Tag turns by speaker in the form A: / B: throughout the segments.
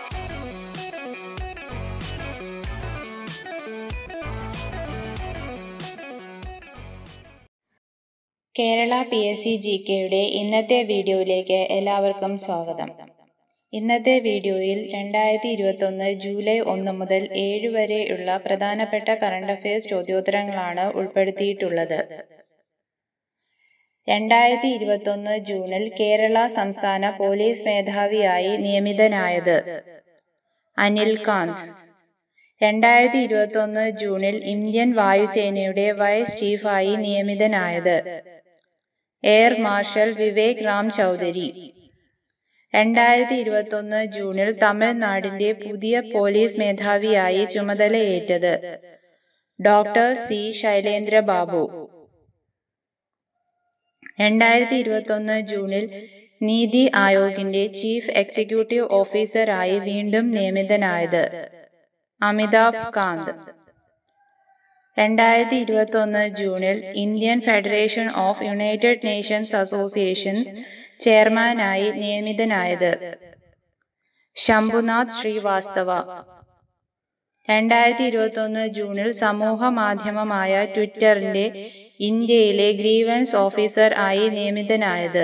A: Kerala P S C G കെയുടെ ഇന്നത്തെ വീഡിയോയിലേക്ക് എല്ലാവർക്കും സ്വാഗതം ഇന്നത്തെ വീഡിയോയിൽ രണ്ടായിരത്തി ഇരുപത്തൊന്ന് ജൂലൈ ഒന്ന് മുതൽ ഏഴ് വരെയുള്ള പ്രധാനപ്പെട്ട കറണ്ട് അഫയേഴ്സ് ചോദ്യോത്തരങ്ങളാണ് ഉൾപ്പെടുത്തിയിട്ടുള്ളത് രണ്ടായിരത്തി ഇരുപത്തൊന്ന് ജൂണിൽ കേരള സംസ്ഥാന പോലീസ് മേധാവിയായി നിയമിതനായത് അനിൽ കാന്ത് രണ്ടായിരത്തി ഇരുപത്തൊന്ന് ജൂണിൽ ഇന്ത്യൻ വായുസേനയുടെ വൈസ് ചീഫായി നിയമിതനായത് എയർ മാർഷൽ വിവേക് റാം ചൗധരി രണ്ടായിരത്തി ഇരുപത്തൊന്ന് ജൂണിൽ തമിഴ്നാടിന്റെ പുതിയ പോലീസ് മേധാവിയായി ചുമതലയേറ്റത് ഡോക്ടർ സി ശൈലേന്ദ്ര ബാബു രണ്ടായിരത്തി ഇരുപത്തൊന്ന് ജൂണിൽ നീതി ആയോഗിന്റെ ചീഫ് എക്സിക്യൂട്ടീവ് ഓഫീസറായി വീണ്ടും നിയമിതനായത് അമിതാഭ് കാന്ത് രണ്ടായിരത്തി ഇരുപത്തൊന്ന് ജൂണിൽ Indian Federation of United Nations Associations ചെയർമാനായി നിയമിതനായത് ശംഭുനാഥ് ശ്രീവാസ്തവ രണ്ടായിരത്തി ഇരുപത്തൊന്ന് ജൂണിൽ സമൂഹ മാധ്യമമായ ട്വിറ്ററിന്റെ ഇന്ത്യയിലെ ഗ്രീവൻസ് ഓഫീസർ ആയി നിയമിതനായത്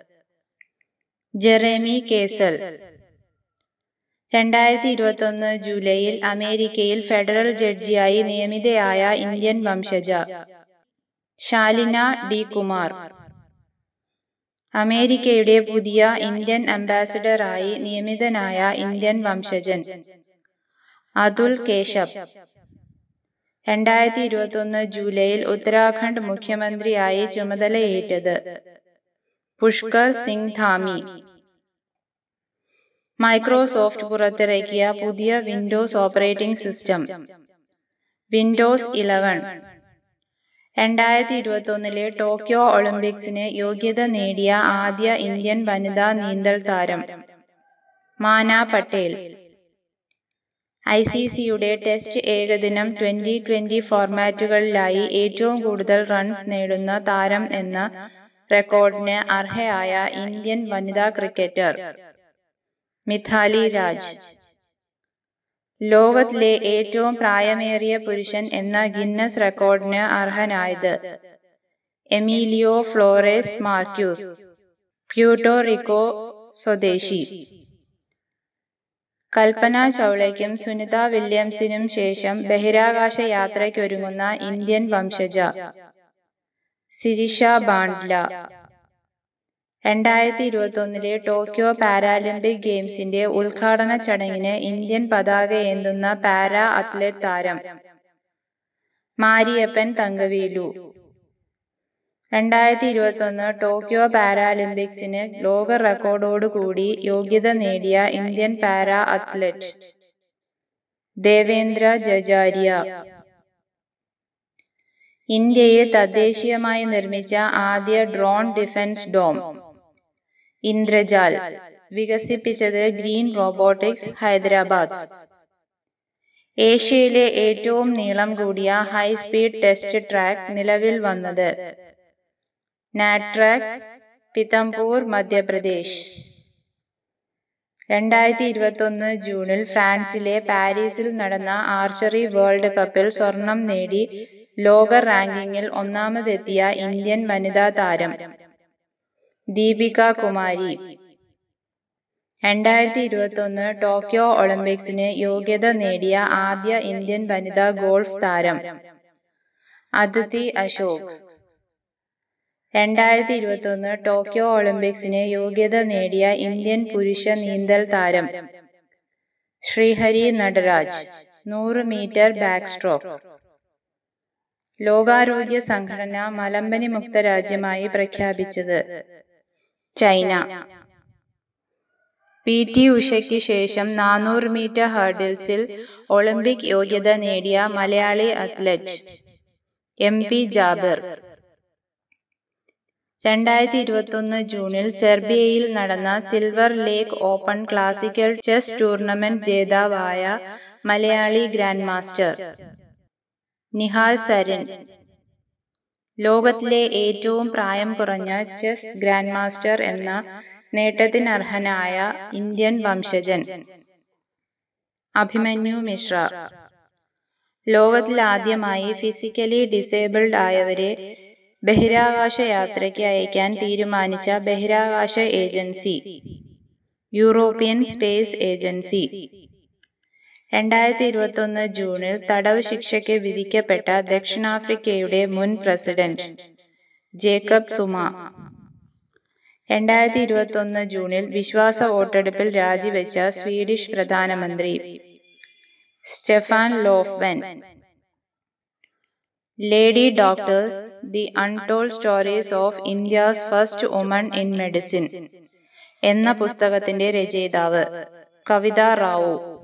A: ജെറേമി കേസൽ രണ്ടായിരത്തി ഇരുപത്തൊന്ന് ജൂലൈയിൽ അമേരിക്കയിൽ ഫെഡറൽ ജഡ്ജിയായി നിയമിതയായ ഇന്ത്യൻ വംശജ ശാലിന ഡി കുമാർ അമേരിക്കയുടെ പുതിയ ഇന്ത്യൻ അംബാസിഡറായി നിയമിതനായ ഇന്ത്യൻ വംശജൻ അതുൽ കേശവ് രണ്ടായിരത്തി ഇരുപത്തൊന്ന് ജൂലൈയിൽ ഉത്തരാഖണ്ഡ് മുഖ്യമന്ത്രിയായി ചുമതലയേറ്റത് പുഷ്കർ സിംഗ് ധാമി മൈക്രോസോഫ്റ്റ് പുറത്തിറക്കിയ പുതിയ Windows operating system Windows eleven രണ്ടായിരത്തി ഇരുപത്തൊന്നിലെ ടോക്കിയോ ഒളിമ്പിക്സിന് യോഗ്യത നേടിയ ആദ്യ ഇന്ത്യൻ വനിതാ നീന്തൽ താരം മാന പട്ടേൽ ഐ സി സിയുടെ ടെസ്റ്റ് ഏകദിനം ട്വന്റി ട്വന്റി ഫോർമാറ്റുകളിലായി ഏറ്റവും കൂടുതൽ റൺസ് നേടുന്ന താരം എന്ന റെക്കോർഡിന് അർഹയായ ഇന്ത്യൻ വനിതാ ക്രിക്കറ്റർ മിഥാലി രാജ് ലോകത്തിലെ ഏറ്റവും പ്രായമേറിയ പുരുഷൻ എന്ന ഗിന്നസ് റെക്കോർഡിന് അർഹനായത് എമീലിയോ ഫ്ലോറേസ് മാർക്യൂസ് പ്യൂട്ടോറിക്കോ സ്വദേശി കൽപ്പന ചൗളയ്ക്കും സുനിത വില്യംസിനും ശേഷം ബഹിരാകാശ യാത്രയ്ക്കൊരുങ്ങുന്ന ഇന്ത്യൻ വംശജ സിരിഷ ബാണ്ട്ല രണ്ടായിരത്തി ഇരുപത്തൊന്നിലെ ടോക്കിയോ പാരാലിമ്പിക് ഗെയിംസിന്റെ ഉദ്ഘാടന ചടങ്ങിന് ഇന്ത്യൻ പതാക ഏന്തുന്ന പാരാ അത്ലറ്റ് താരം മാരിയപ്പൻ തങ്കവേലു രണ്ടായിരത്തി ഇരുപത്തൊന്ന് ടോക്കിയോ പാരാലിമ്പിക്സിന് ലോക റെക്കോർഡോടുകൂടി യോഗ്യത നേടിയ Indian para athlete Devendra Jhajharia ഇന്ത്യയിൽ തദ്ദേശീയമായി നിർമ്മിച്ച ആദ്യ ഡ്രോൺ ഡിഫൻസ് ഡോം ഇന്ദ്രജാൽ വികസിപ്പിച്ചത് ഗ്രീൻ റോബോട്ടിക്സ് ഹൈദരാബാദ് ഏഷ്യയിലെ ഏറ്റവും നീളം കൂടിയ ഹൈ സ്പീഡ് ടെസ്റ്റ് ട്രാക്ക് നിലവിൽ വന്നത് നാട്രാക്സ് പിതംപൂർ മധ്യപ്രദേശ് രണ്ടായിരത്തി ഇരുപത്തൊന്ന് ജൂണിൽ ഫ്രാൻസിലെ പാരീസിൽ നടന്ന ആർച്ചറി വേൾഡ് കപ്പിൽ സ്വർണം നേടി ലോക റാങ്കിങ്ങിൽ ഒന്നാമതെത്തിയ ഇന്ത്യൻ വനിതാ താരം ദീപിക കുമാരി രണ്ടായിരത്തി ഇരുപത്തൊന്ന് ടോക്കിയോ ഒളിമ്പിക്സിന് യോഗ്യത നേടിയ ആദ്യ ഇന്ത്യൻ വനിതാ ഗോൾഫ് താരം അദിതി അശോക് രണ്ടായിരത്തി ഇരുപത്തൊന്ന് ടോക്കിയോ ഒളിമ്പിക്സിന് യോഗ്യത നേടിയ ഇന്ത്യൻ പുരുഷ നീന്തൽ താരം ശ്രീഹരി നടരാജ് നൂറ് മീറ്റർ ബാക്ക് സ്ട്രോക്ക് ലോകാരോഗ്യ സംഘടന മലമ്പനി മുക്ത രാജ്യമായി പ്രഖ്യാപിച്ചത് ചൈന പി ടി ഉഷയ്ക്ക് ശേഷം നാനൂറ് മീറ്റർ ഹർഡിൽസിൽ ഒളിമ്പിക് യോഗ്യത നേടിയ Malayali athlete M P Jabir രണ്ടായിരത്തി ഇരുപത്തൊന്ന് ജൂണിൽ സെർബിയയിൽ നടന്ന Silver Lake open classical chess tournament ജേതാവായ മലയാളി ഗ്രാൻഡ് മാസ്റ്റർ നിഹാൽ സരൻ ലോകത്തിലെ ഏറ്റവും പ്രായം കുറഞ്ഞ ചെസ് ഗ്രാൻഡ് മാസ്റ്റർ എന്ന നേട്ടത്തിനർഹനായ ഇന്ത്യൻ വംശജൻ അഭിമന്യു മിശ്ര ലോകത്തിലാദ്യമായി ഫിസിക്കലി ഡിസേബിൾഡ് ആയവരെ ബഹിരാകാശ യാത്രയ്ക്ക് അയക്കാൻ തീരുമാനിച്ച ബഹിരാകാശ ഏജൻസി യൂറോപ്യൻ സ്പേസ് ഏജൻസി രണ്ടായിരത്തി ഇരുപത്തൊന്ന് ജൂണിൽ തടവ് ശിക്ഷയ്ക്ക് വിധിക്കപ്പെട്ട ദക്ഷിണാഫ്രിക്കയുടെ മുൻ പ്രസിഡന്റ് ജേക്കബ് സുമ രണ്ടായിരത്തി ഇരുപത്തൊന്ന് ജൂണിൽ വിശ്വാസ വോട്ടെടുപ്പിൽ രാജിവെച്ച സ്വീഡിഷ് പ്രധാനമന്ത്രി Stefan Lofven lady doctors the untold stories of India's first woman in medicine എന്ന പുസ്തകത്തിന്റെ രചയിതാവ് കവിത റാവു